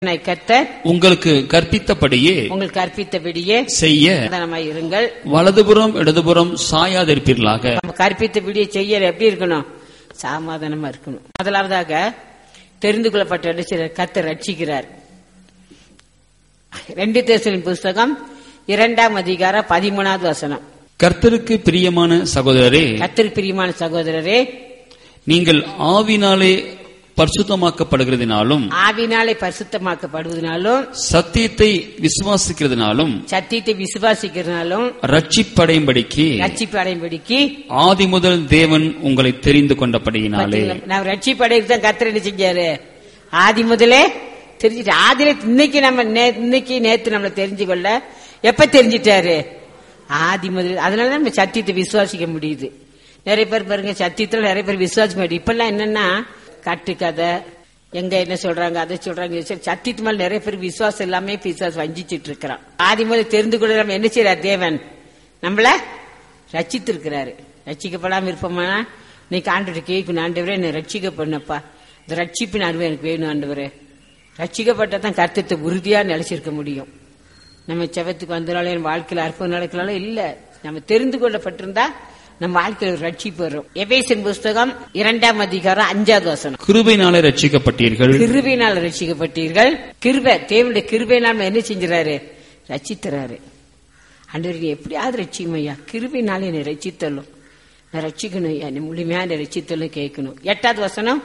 கர்த்தர் உங்களுக்கு கற்பித்தபடியே உங்களுக்கு கற்பித்தபடியே செய்ய சமாதானமாய் இருங்கள் வலதுபுறம் இடதுபுறம் சாயாதிருப்பீர்களாக நம்ம கற்பித்தபடியே செய்ய எப்படி இருக்கணும் சமாதானமா இருக்கணும் முதலாவதாக தெரிந்து கொள்ளப்பட்ட இடத்தில் கர்த்தர் ரட்சிக்கிறார் ரெண்டு தேசலின் புஸ்தகம் இரண்டாம் அதிகாரம் பதிமூணாவது வசனம் கர்த்தருக்கு பிரியமான சகோதரரே கர்த்தர் பிரியமான சகோதரரே நீங்கள் ஆவினாலே பரிசுத்தமாக்கப்படுகிறதினாலும் ஆவினாலே பரிசுத்தமாக்கப்படுவதனாலும் சத்தியத்தை விசுவாசிக்கிறதுனாலும் சத்தியத்தை விசுவாசிக்கிறதுனாலும் ரட்சிப்படையும்படிக்கு ரட்சிப்பு அடையும்படிக்கு ஆதி முதல் தேவன் உங்களை தெரிந்து கொண்டபடியினாலே நான் ரட்சிப்பு அடையிறது தான் கர்த்தர் என்ன செஞ்சாரு ஆதி முதலே தெரிஞ்சுட்டு ஆதியில இன்னைக்கு நம்ம நே- இன்னைக்கு நேத்து நம்மள தெரிஞ்சு கொள்ள எப்ப தெரிஞ்சிட்டாரு ஆதி முதல் அதனால நம்ம சத்தியத்தை விசுவாசிக்க முடியுது நிறைய பேர் பாருங்க சத்தியத்துல நிறைய பேர் விசுவாசிக்க முடியும் இப்பெல்லாம் என்னன்னா கட்டுக்கதை எங்க என்ன சொல்றாங்க அதை சொல்றாங்க இதை சொல்றாங்க. சத்தியத்து மேல நிறைய பேர் விசுவாசம் எல்லாமே விசுவாசம் வஞ்சிச்சிட்டு இருக்கிறான் ஆதி முதல் தெரிந்து கொள்ள நம்ம என்ன செய்யறார் தேவன் நம்மள ரட்சித்திருக்கிறாரு ரட்சிக்கப்படாம இருப்போமானா நீ ஆண்டு கேட்கணும் ஆண்டவரே என்னை ரட்சிக்க பண்ணப்பா இந்த ரட்சிப்பின் அனுபவம் எனக்கு வேணும் ஆண்டவரே ரட்சிக்கப்பட்டதான் கருத்தத்தை உறுதியா நிலைச்சிருக்க முடியும் நம்ம செவத்துக்கு வந்தனால என் வாழ்க்கையில அற்புதம் நடக்கனால இல்ல நம்ம தெரிந்து கொள்ளப்பட்டிருந்தா நம்ம வாழ்க்கையில ஒரு ரட்சிப்பு வரும் எபேசின் புஸ்தகம் இரண்டாம் அதிகாரம் அஞ்சாவது வசனம் கிருபையினாலே ரட்சிக்கப்பட்டீர்கள் கிருபையினால் ரட்சிக்கப்பட்டீர்கள் கிருபை தேவனுடைய கிருபையினால் நம்ம என்ன செஞ்சுறாரு ரட்சித்தராரு ஆண்டவர் நீ எப்படியாவது ரட்சிக்கும் ஐயா கிருபையினால என்னை ரட்சித்தலும் நான் ரட்சிக்கணும் ஐயா நீ முழுமையா என்னை ரட்சித்தலும் கேட்கணும் எட்டாவது வசனம்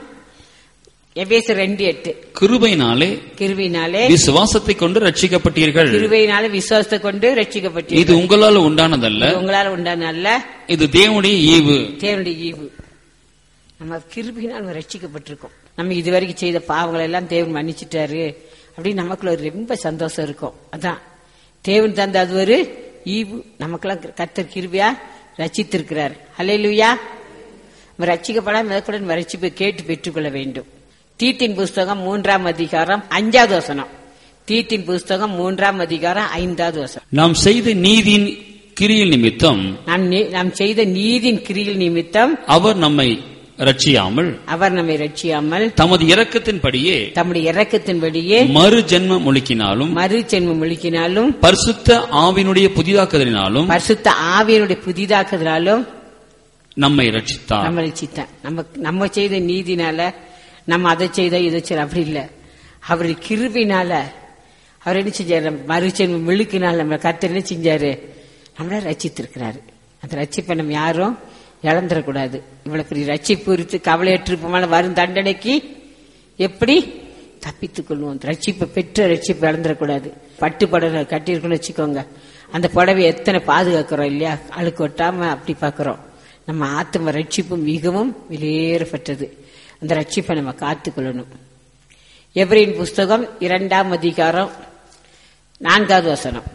எபேசு ரெண்டு எட்டு கிருபையினாலே கிருபையினாலே விசுவாசத்தை கொண்டு ரட்சிக்கப்பட்டீர்கள் கிருபையினால விசுவாசத்தை கொண்டு இது ரட்சிக்கப்பட்டீர்கள் உங்களால் உண்டானதல்ல இது உங்களால உண்டான அல்ல இது தேவனுடைய ஈவு தேவனுடைய ஈவு நம்ம கிருபினால் நம்ம ரட்சிக்கப்பட்டிருக்கோம் நம்ம இதுவரைக்கும் செய்த பாவங்களை எல்லாம் தேவன் மன்னிச்சிட்டாரு அப்படின்னு நமக்குள்ள ஒரு ரொம்ப சந்தோஷம் இருக்கும் அதான் தேவன் தந்த அது ஒரு ஈவு நமக்கெல்லாம் கத்தர் கிருபியா ரட்சித்திருக்கிறார் ஹalleluya நம்ம ரட்சிக்கப்படாம முதற்கூட நம்ம ரட்சிப்பை கேட்டு பெற்றுக்கொள்ள வேண்டும் தீத்தின் புஸ்தகம் மூன்றாம் அதிகாரம் அஞ்சாவது வசனம் தீத்தின் புஸ்தகம் மூன்றாம் அதிகாரம் ஐந்தாவது வசனம் நாம் செய்த நீதியின் கிரியில் நிமித்தம் நாம் நீ- நாம் செய்த நீதின் கிரியில் நிமித்தம் அவர் நம்மை ரட்சியாமல் அவர் நம்மை ரட்சியாமல் தமது இரக்கத்தின்படியே தம்முடைய இரக்கத்தின்படியே மறு ஜென்ம முழுக்கினாலும் மறு ஜென்மம் முழுக்கினாலும் பரிசுத்த ஆவினுடைய புதிதாக்குதலினாலும் பரிசுத்த ஆவியனுடைய புதிதாக்குதலாலும் நம்மை ரட்சித்தார் நம்ம ரட்சித்தான் நம்ம நம்ம செய்த நீதினால நம்ம அதை செய்த இதை செய்த அப்படி இல்ல அவருடைய கிருபினால அவர் என்ன செஞ்சாரு மறு ஜென்மம் முழுக்கினால் நம்ம கர்த்தர் என்ன செஞ்சாரு நம்மள ரட்சித்திருக்கிறாரு அந்த ரட்சிப்பை நம்ம யாரும் இழந்துடக்கூடாது இவ்வளவு பெரிய ரட்சிப்பு குறித்து கவலையற்றிருப்போமான வரும் தண்டனைக்கு எப்படி தப்பித்துக் கொள்வோம் ரட்சிப்பை பெற்ற ரட்சிப்பை இழந்துடக்கூடாது பட்டு புடவை கட்டியிருக்கோம்னு வச்சுக்கோங்க அந்த புடவை எத்தனை பாதுகாக்கிறோம் இல்லையா அழுக்கு ஒட்டாம அப்படி பார்க்கிறோம் நம்ம ஆத்ம ரட்சிப்பு மிகவும் வெளியேறப்பட்டது அந்த ரட்சிப்பை நம்ம காத்துக்கொள்ளணும் எப்ரின் புஸ்தகம் இரண்டாம் அதிகாரம் நான்காவது வசனம்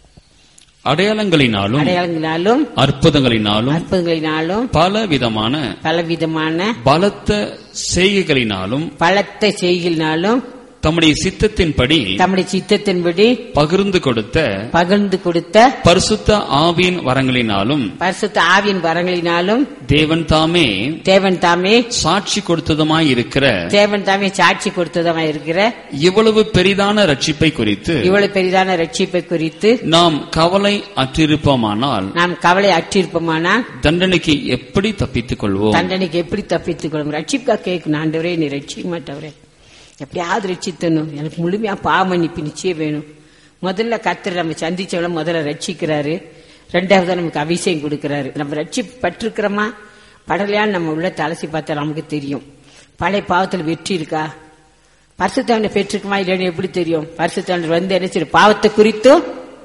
அடையாளங்களினாலும் அடையாளங்களினாலும் அற்புதங்களினாலும் அற்புதங்களினாலும் பல விதமான பலவிதமான பலத்த செய்கைகளினாலும் பலத்த செய்களினாலும் தம்முடைய சித்தத்தின்படி தம்முடைய சித்தத்தின்படி பகிர்ந்து கொடுத்த பகிர்ந்து கொடுத்த பரிசுத்த ஆவியின் வரங்களினாலும் பரிசுத்த ஆவியின் வரங்களினாலும் தேவன் தாமே தேவன் தாமே சாட்சி கொடுத்ததுமாய் இருக்கிற தேவன் தாமே சாட்சி கொடுத்ததமா இருக்கிற இவ்வளவு பெரிதான ரட்சிப்பை குறித்து இவ்வளவு பெரிதான ரட்சிப்பை குறித்து நாம் கவலை அற்றிருப்போமானால் நாம் கவலை அற்றிருப்போமானால் தண்டனைக்கு எப்படி தப்பித்துக் கொள்வோம் தண்டனைக்கு எப்படி தப்பித்துக் கொள்ளும் ரட்சிப்பா கேட்கணும் ஆண்டவரே நீ ரட்சிக்க மாட்டவரே எப்படியாவது ரட்சித்தணும் எனக்கு முழுமையா பாவ மன்னிப்பு நிச்சயம் வேணும் முதல்ல கத்தர் நம்ம சந்திச்சவள முதல்ல ரட்சிக்கிறாரு ரெண்டாவது நமக்கு அபிஷேகம் கொடுக்கிறாரு நம்ம ரட்சிப்பு பட்டிருக்கிறோமா படலையான்னு நம்ம உள்ள தலசி பார்த்தா நமக்கு தெரியும் பழைய பாவத்தில் வெற்றி இருக்கா பரிசுத்தாண்டை பெற்றிருக்குமா இல்லைன்னு எப்படி தெரியும் பரிசுத்தாண்டர் வந்து என்ன செய்யும் பாவத்தை குறித்தும்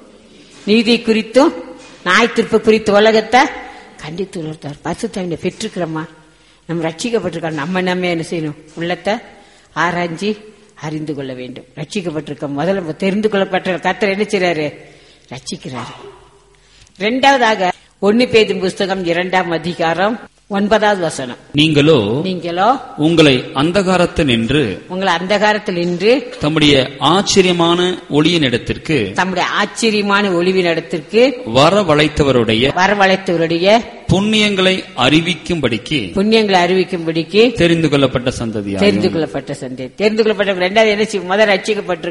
நீதி குறித்தும் நாய் திருப்ப குறித்து உலகத்தை கண்டித்து உணர்த்தார் பரிசுத்தாவினை பெற்றுக்கிறோமா நம்ம ரட்சிக்கப்பட்டிருக்கோம் நம்ம நம்ம என்ன செய்யணும் உள்ளத்தை ஆராய்ஞ்சி அறிந்து கொள்ள வேண்டும் ரட்சிக்கப்பட்டிருக்கோம் முதல்ல நம்ம தெரிந்து கொள்ளப்பட்ட கத்தர் என்ன செய்றாரு ரட்சிக்கிறாரு இரண்டாவதாக ஒன்னு பேதின் புஸ்தகம் இரண்டாம் அதிகாரம் ஒன்பதாவது வசனம் நீங்களோ நீங்களோ உங்களை அந்தகாரத்தில் நின்று உங்களை அந்தகாரத்தில் நின்று தம்முடைய ஆச்சரியமான ஒளியின் இடத்திற்கு தம்முடைய ஆச்சரியமான ஒளிவின் இடத்திற்கு வரவழைத்தவருடைய வரவழைத்தவருடைய புண்ணியங்களை அறிவிக்கும்படிக்கு புண்ணியங்களை அறிவிக்கும்படிக்கு தெரிந்து கொள்ளப்பட்ட சந்ததியாகும் தெரிந்து கொள்ளப்பட்ட சந்தை தெரிந்து கொள்ளப்பட்ட ரெண்டாவது என்ன செய்யும்? முதல் ரட்சிக்கப்பட்டு